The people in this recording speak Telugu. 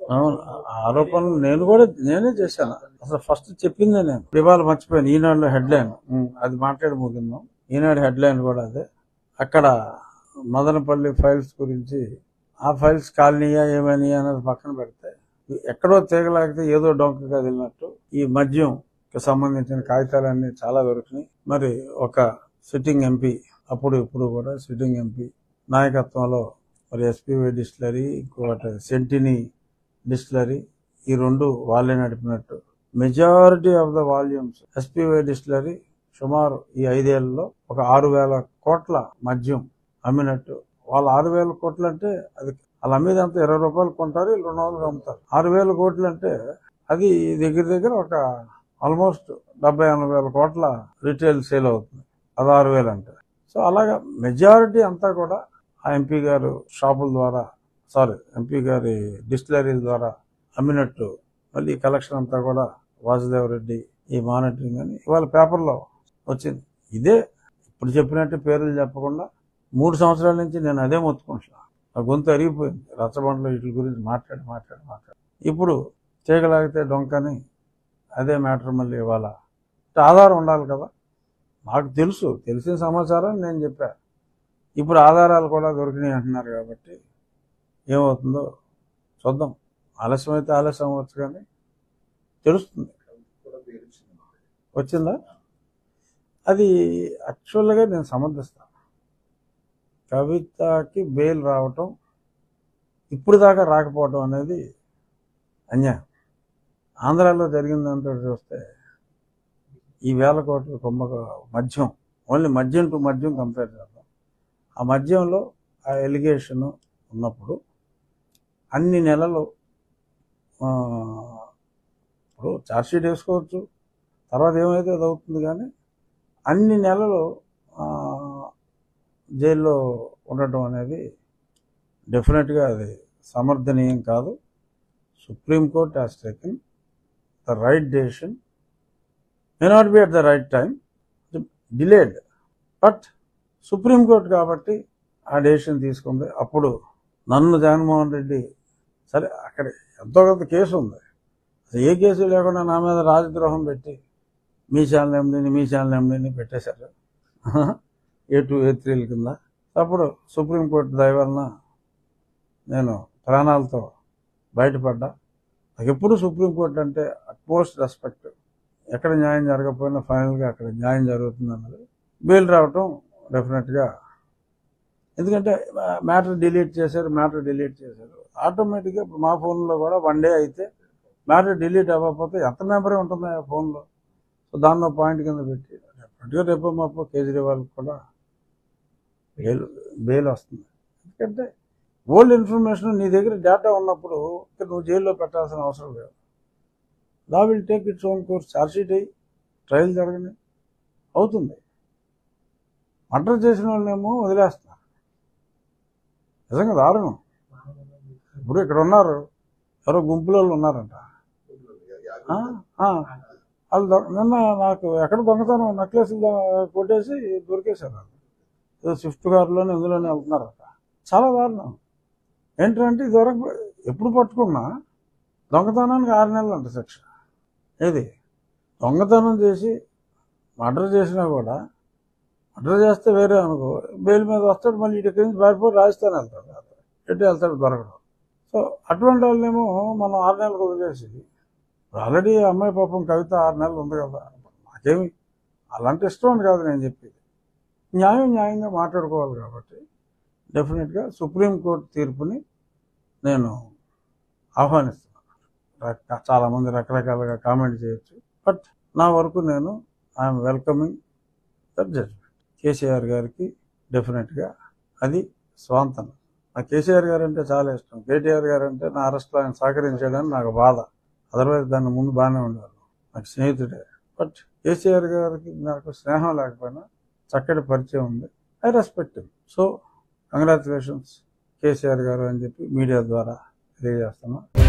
అవును ఆ ఆరోపణలు నేను కూడా నేనే చేశాను అసలు ఫస్ట్ చెప్పిందే నేను ఇవాళ మర్చిపోయాను ఈనాడులో హెడ్లైన్ అది మాట్లాడి ముగిందాం ఈనాడు హెడ్లైన్ కూడా అదే అక్కడ మదనపల్లి ఫైల్స్ గురించి ఆ ఫైల్స్ కాలనీయా ఏమని అనేది పక్కన పెడితే ఎక్కడో తీగలాగితే ఏదో డొంక కదిలినట్టు ఈ మద్యం సంబంధించిన కాగితాలన్నీ చాలా దొరికినాయి మరి ఒక సిట్టింగ్ ఎంపీ అప్పుడు ఇప్పుడు కూడా సిట్టింగ్ ఎంపీ నాయకత్వంలో మరి ఎస్పీవై డిస్టిలరీ ఇంకోటి సెంటినీ డిస్టిలరీ ఈ రెండు వాళ్ళే నడిపినట్టు majority of the volumes SPY distillery సుమారు ఈ ఐదేళ్లలో ఒక ఆరు వేల కోట్ల మద్యం అమ్మినట్టు వాళ్ళు ఆరు వేల కోట్లు అంటే అది వాళ్ళు అమ్మేదంతా ఇరవై రూపాయలు కొంటారు వీళ్ళు రెండు వందలు అమ్ముతారు ఆరు వేల కోట్లు అంటే అది దగ్గర దగ్గర ఒక ఆల్మోస్ట్ డెబ్బై ఎనభై వేల కోట్ల రీటైల్ సేల్ అవుతుంది అది ఆరు వేలు అంటే సో అలాగా మెజారిటీ అంతా కూడా ఆ ఎంపీ గారు షాపుల ద్వారా సారీ ఎంపీ గారి డిస్టిలరీల ద్వారా అమ్మినట్టు మళ్ళీ ఈ కలెక్షన్ అంతా కూడా వాసుదేవ్ రెడ్డి ఈ మానిటరింగ్ అని ఇవాళ పేపర్లో వచ్చింది ఇదే ఇప్పుడు చెప్పినట్టు పేర్లు చెప్పకుండా మూడు సంవత్సరాల నుంచి నేను అదే మొత్తుకుంటున్నా నా గొంతు అరిగిపోయింది రచ్చబండలో వీటి గురించి మాట్లాడి మాట్లాడి మాట్లాడి ఇప్పుడు తీగలాగితే డొంకని అదే మ్యాటర్ మళ్ళీ ఇవాళ అంటే ఆధారం ఉండాలి కదా నాకు తెలుసు తెలిసిన సమాచారం నేను చెప్పా ఇప్పుడు ఆధారాలు కూడా దొరికినాయి అంటున్నారు కాబట్టి ఏమవుతుందో చూద్దాం ఆలస్యం అయితే ఆలస్యం అవ్వచ్చు కానీ తెలుస్తుంది వచ్చిందా అది యాక్చువల్గా నేను సమర్థిస్తాను కవితకి బెయిల్ రావటం ఇప్పుడు దాకా రాకపోవటం అనేది అన్యాయం ఆంధ్రాలో జరిగిందంతా చూస్తే ఈ వేల కోట్ల కుంభక మద్యం ఓన్లీ మద్యం టు మద్యం కంపేర్ చేద్దాం ఆ మద్యంలో ఆ ఎలిగేషన్ ఉన్నప్పుడు అన్ని నెలలు ఆ, ఇప్పుడు చార్జ్షీట్ వేసుకోవచ్చు తర్వాత ఏమైతే అది అవుతుంది కానీ అన్ని నెలలు ఆ, జైల్లో ఉండటం అనేది డెఫినెట్గా అది సమర్థనీయం కాదు supreme court has taken the right decision may not be at the right time delayed but supreme court కాబట్టి ఆ డెసిషన్ తీసుకుంది అప్పుడు నన్ను జగన్మోహన్ రెడ్డి సరే అక్కడ ఎంతో కొంత కేసు ఉంది అసలు ఏ కేసు లేకుండా నా మీద రాజద్రోహం పెట్టి మీ ఛానల్ ఎండీని మీ ఛానల్ ఎండీని పెట్టేశారు ఏ టూ ఏ త్రీల కింద అప్పుడు సుప్రీంకోర్టు దయ వలన నేను ప్రాణాలతో బయటపడ్డా నాకు ఎప్పుడు సుప్రీంకోర్టు అంటే అట్మోస్ట్ రెస్పెక్ట్ ఎక్కడ న్యాయం జరగకపోయినా ఫైనల్గా అక్కడ న్యాయం జరుగుతుంది అన్నది బెయిల్ రావటం డెఫినెట్గా ఎందుకంటే మ్యాటర్ డిలీట్ చేశారు మ్యాటర్ డిలీట్ చేశారు ఆటోమేటిక్గా ఇప్పుడు మా ఫోన్లో కూడా వన్ డే అయితే మ్యాటర్ డిలీట్ అవ్వకపోతే ఎంత మెమరీ ఉంటుంది ఆ ఫోన్లో సో దానిలో పాయింట్ కింద పెట్టి డెఫినెట్గా రేపు మాపో కేజ్రీవాల్ కూడా బెయిల్ బెయిల్ వస్తుంది ఎందుకంటే ఓల్డ్ ఇన్ఫర్మేషన్ నీ దగ్గర డేటా ఉన్నప్పుడు ఇక నువ్వు జైల్లో పెట్టాల్సిన అవసరం లేదు law will take its own course chargesheet అయ్యి ట్రయల్ జరగని అవుతుంది మర్డర్ చేసిన వాళ్ళనేమో వదిలేస్తున్నారు నిజంగా దారుణం ఇప్పుడు ఇక్కడ ఉన్నారు ఎవరో గుంపులో వాళ్ళు ఉన్నారంట ఆ, ఆ, వాళ్ళు దొ- నిన్న నాకు ఎక్కడ దొంగతనం నెక్లెస్ కొట్టేసి దొరికేశారు వాళ్ళు. ఏదో స్విఫ్ట్ కారులోనే ఇందులోనే వెళ్తున్నారట చాలా దారుణం ఏంటంటే ఇదివరకు ఎప్పుడు పట్టుకున్నా దొంగతనానికి ఆరు నెలలు అంట శిక్ష ఏది దొంగతనం చేసి మర్డర్ చేసినా కూడా మర్డర్ చేస్తే వేరే అనుకో బెయిల్ మీద వస్తాడు మళ్ళీ ఇటు నుంచి పారిపోయి రాజస్థాన్ వెళ్తాడు ఎటు వెళ్తాడు దొరకడం సో అటువంటి వాళ్ళేమో మనం ఆరు నెలలకు వదిలేసి ఆల్రెడీ అమ్మాయి పాపం కవిత ఆరు నెలలు ఉంది కదా నాకేమి అలాంటి ఇష్టం అని కాదు నేను చెప్పేది న్యాయం న్యాయంగా మాట్లాడుకోవాలి కాబట్టి డెఫినెట్గా సుప్రీంకోర్టు తీర్పుని నేను ఆహ్వానిస్తున్నాను రక- చాలామంది రకరకాలుగా కామెంట్ చేయొచ్చు బట్ నా వరకు నేను I'm welcoming that judgement KCR గారికి డెఫినెట్గా అది స్వాంతనం నా కేసీఆర్ గారు అంటే చాలా ఇష్టం కేటీఆర్ గారు అంటే నా అరెస్ట్లో ఆయన సహకరించడానికి నాకు బాధ అదర్వైజ్ దాని ముందు బాగానే ఉండేవారు నాకు స్నేహితుడే బట్ కేసీఆర్ గారికి నాకు స్నేహం లేకపోయినా చక్కటి పరిచయం ఉంది I respect so congratulations KCR గారు అని చెప్పి మీడియా ద్వారా తెలియజేస్తున్నా